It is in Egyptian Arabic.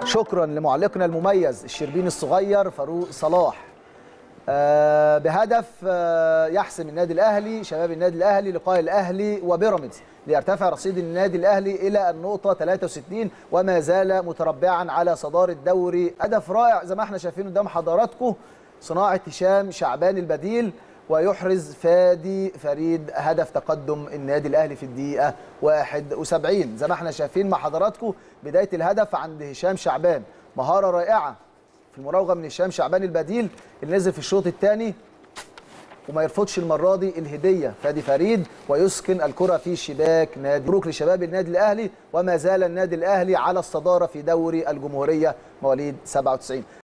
شكرا لمعلقنا المميز الشربيني الصغير فاروق صلاح آه بهدف آه يحسم النادي الاهلي شباب النادي الاهلي لقاء الاهلي وبيراميدز ليرتفع رصيد النادي الاهلي الى النقطه 63 وما زال متربعا على صداره الدوري هدف رائع زي ما احنا شايفين قدام حضراتكم صناعه هشام شعبان البديل ويحرز فادي فريد هدف تقدم النادي الاهلي في الدقيقه 71 زي ما احنا شايفين مع حضراتكم بدايه الهدف عند هشام شعبان مهاره رائعه في المراوغه من هشام شعبان البديل اللي نزل في الشوط الثاني وما يرفضش المره دي الهديه فادي فريد ويسكن الكره في شباك نادي مبروك لشباب النادي الاهلي وما زال النادي الاهلي على الصداره في دوري الجمهوريه مواليد 97